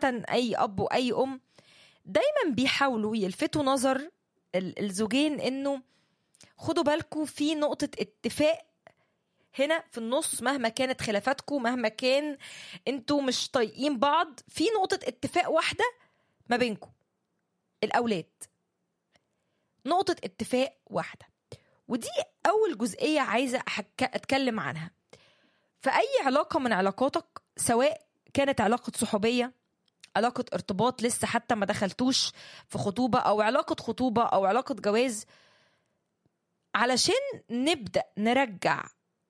اي اب واي ام دايما بيحاولوا يلفتوا نظر ال- الزوجين انه خدوا بالكم في نقطة اتفاق هنا في النص مهما كانت خلافاتكم مهما كان انتوا مش طايقين بعض في نقطة اتفاق واحدة ما بينكم الأولاد نقطة اتفاق واحدة ودي أول جزئية عايزة أحك... أتكلم عنها في أي علاقة من علاقاتك سواء كانت علاقة صحوبية علاقة ارتباط لسه حتى ما دخلتوش في خطوبة أو علاقة خطوبة أو علاقة جواز علشان نبدأ نرجع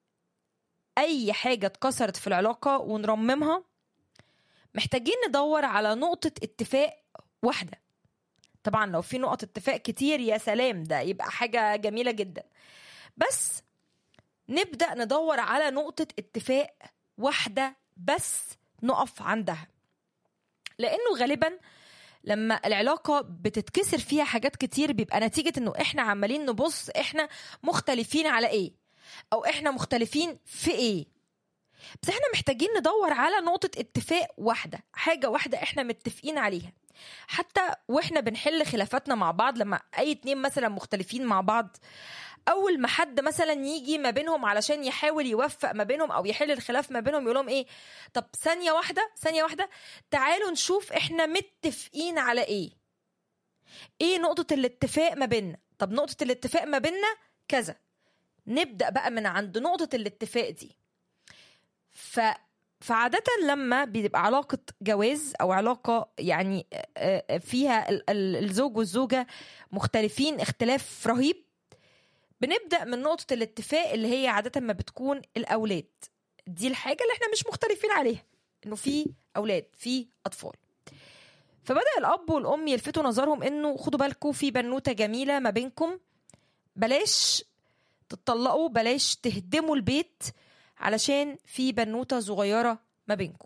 أي حاجة اتكسرت في العلاقة ونرممها محتاجين ندور على نقطة اتفاق واحدة طبعا لو في نقط اتفاق كتير يا سلام ده يبقى حاجة جميلة جدا بس نبدأ ندور على نقطة اتفاق واحدة بس نقف عندها لأنه غالبا لما العلاقة بتتكسر فيها حاجات كتير بيبقى نتيجة انه احنا عمالين نبص احنا مختلفين على ايه او احنا مختلفين في ايه بس احنا محتاجين ندور على نقطة اتفاق واحدة حاجة واحدة احنا متفقين عليها حتى واحنا بنحل خلافاتنا مع بعض لما اي اتنين مثلا مختلفين مع بعض اول ما حد مثلا يجي ما بينهم علشان يحاول يوفق ما بينهم او يحل الخلاف ما بينهم يقول لهم ايه طب ثانيه واحده ثانيه واحده تعالوا نشوف احنا متفقين على ايه ايه نقطه الاتفاق ما بيننا طب نقطه الاتفاق ما بيننا كذا نبدا بقى من عند نقطه الاتفاق دي ف فعادة لما بيبقى علاقة جواز أو علاقة يعني آه، آه، فيها ال- ال- الزوج والزوجة مختلفين اختلاف رهيب بنبدا من نقطه الاتفاق اللي هي عاده ما بتكون الاولاد دي الحاجه اللي احنا مش مختلفين عليها انه في اولاد في اطفال فبدا الاب والام يلفتوا نظرهم انه خدوا بالكم في بنوته جميله ما بينكم بلاش تتطلقوا بلاش تهدموا البيت علشان في بنوته صغيره ما بينكم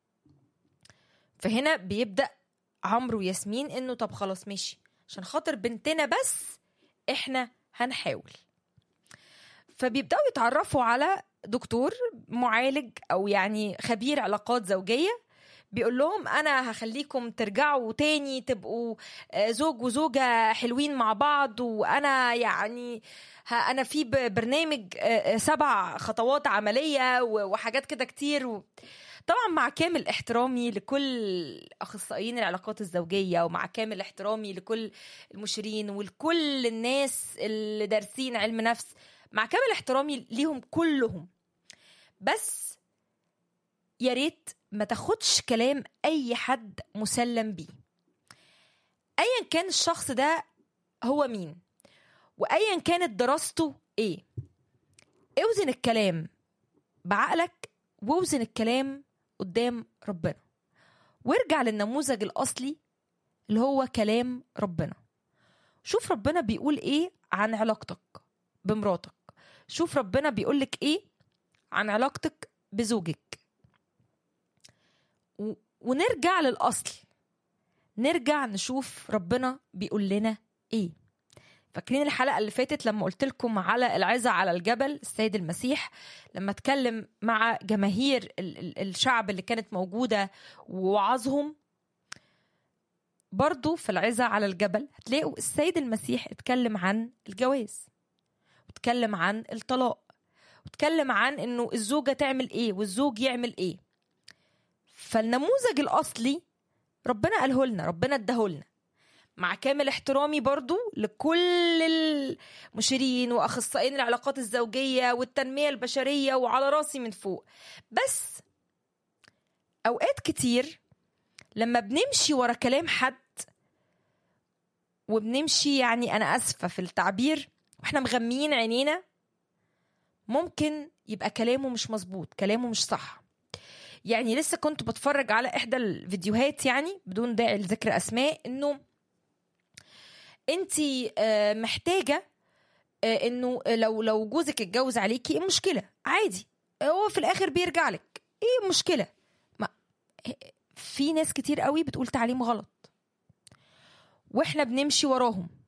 فهنا بيبدا عمرو وياسمين انه طب خلاص ماشي عشان خاطر بنتنا بس احنا هنحاول فبيبداوا يتعرفوا على دكتور معالج او يعني خبير علاقات زوجيه بيقول لهم انا هخليكم ترجعوا تاني تبقوا آه، زوج وزوجه حلوين مع بعض وانا يعني ه- انا في ب- برنامج آه، آه، سبع خطوات عمليه و- وحاجات كده كتير و... طبعا مع كامل احترامي لكل اخصائيين العلاقات الزوجيه ومع كامل احترامي لكل المشيرين ولكل الناس اللي دارسين علم نفس مع كامل احترامي ليهم كلهم بس يا ريت ما تاخدش كلام اي حد مسلم بيه ايا كان الشخص ده هو مين وايا كانت دراسته ايه اوزن الكلام بعقلك واوزن الكلام قدام ربنا وارجع للنموذج الاصلي اللي هو كلام ربنا شوف ربنا بيقول ايه عن علاقتك بمراتك شوف ربنا بيقولك ايه عن علاقتك بزوجك و... ونرجع للاصل نرجع نشوف ربنا بيقول لنا ايه فاكرين الحلقه اللي فاتت لما قلت لكم على العزة على الجبل السيد المسيح لما اتكلم مع جماهير ال- ال- الشعب اللي كانت موجوده ووعظهم برضو في العزة على الجبل هتلاقوا السيد المسيح اتكلم عن الجواز واتكلم عن الطلاق واتكلم عن انه الزوجة تعمل ايه والزوج يعمل ايه فالنموذج الاصلي ربنا قاله لنا ربنا اداهولنا مع كامل احترامي برضو لكل المشيرين واخصائيين العلاقات الزوجيه والتنميه البشريه وعلى راسي من فوق بس اوقات كتير لما بنمشي ورا كلام حد وبنمشي يعني انا اسفه في التعبير واحنا مغميين عينينا ممكن يبقى كلامه مش مظبوط كلامه مش صح يعني لسه كنت بتفرج على احدى الفيديوهات يعني بدون داعي لذكر اسماء انه انت محتاجه آه، انه لو لو جوزك اتجوز عليكي ايه المشكله عادي هو في الاخر بيرجع لك ايه المشكله ما في ناس كتير قوي بتقول تعليم غلط واحنا بنمشي وراهم